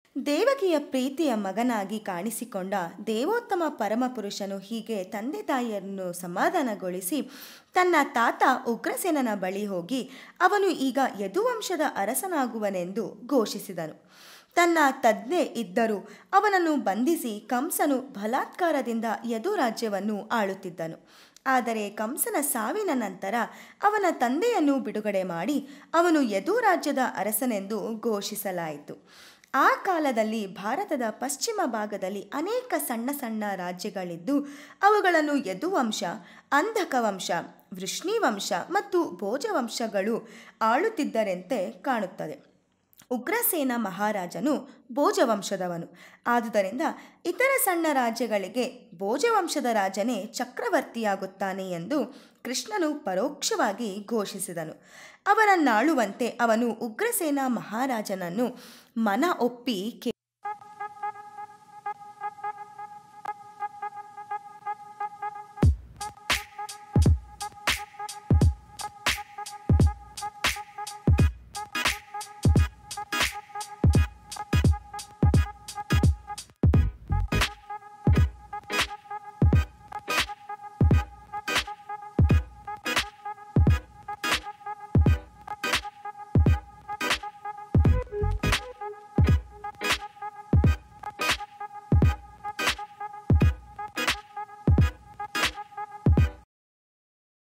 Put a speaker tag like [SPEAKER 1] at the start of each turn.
[SPEAKER 1] ದೇವಕಿಯ ಪ್ರೀತಿಯ ಮಗನಾಗಿ ಕಾಣಿಸಿಕೊಂಡ ದೇವೋತ್ತಮ ಪರಮಪುರುಷನು ಹೀಗೆ ತಂದೆ ತಾಯಿಯನ್ನು ಸಮಾಧಾನಗೊಳಿಸಿ ತನ್ನ ತಾತ ಉಗ್ರಸೇನನ ಬಳಿ ಹೋಗಿ ಅವನು ಈಗ ಯದುವಂಶದ ಅರಸನಾಗುವನೆಂದು ಘೋಷಿಸಿದನು ತನ್ನ ತಜ್ಞೆ ಇದ್ದರೂ ಅವನನ್ನು ಬಂಧಿಸಿ ಕಂಸನು ಬಲಾತ್ಕಾರದಿಂದ ಯದು ರಾಜ್ಯವನ್ನು ಆಳುತ್ತಿದ್ದನು ಆದರೆ ಕಂಸನ ಸಾವಿನ ನಂತರ ಅವನ ತಂದೆಯನ್ನು ಬಿಡುಗಡೆ ಮಾಡಿ ಅವನು ಯದು ರಾಜ್ಯದ ಅರಸನೆಂದು ಘೋಷಿಸಲಾಯಿತು ಆ ಕಾಲದಲ್ಲಿ ಭಾರತದ ಪಶ್ಚಿಮ ಭಾಗದಲ್ಲಿ ಅನೇಕ ಸಣ್ಣ ಸಣ್ಣ ರಾಜ್ಯಗಳಿದ್ದು ಅವುಗಳನ್ನು ಯದುವಂಶ ಅಂಧಕವಂಶ ವೃಷ್ಣಿವಂಶ ಮತ್ತು ಭೋಜವಂಶಗಳು ಆಳುತ್ತಿದ್ದರೆಂತೆ ಕಾಣುತ್ತದೆ ಉಗ್ರಸೇನ ಮಹಾರಾಜನು ಭೋಜವಂಶದವನು ಆದುದರಿಂದ ಇತರ ಸಣ್ಣ ರಾಜ್ಯಗಳಿಗೆ ಭೋಜವಂಶದ ರಾಜನೇ ಚಕ್ರವರ್ತಿಯಾಗುತ್ತಾನೆ ಎಂದು ಕೃಷ್ಣನು ಪರೋಕ್ಷವಾಗಿ ಘೋಷಿಸಿದನು ಅವರನ್ನಾಳುವಂತೆ ಅವನು ಉಗ್ರಸೇನ ಮಹಾರಾಜನನ್ನು ಮನ ಒಪ್ಪಿ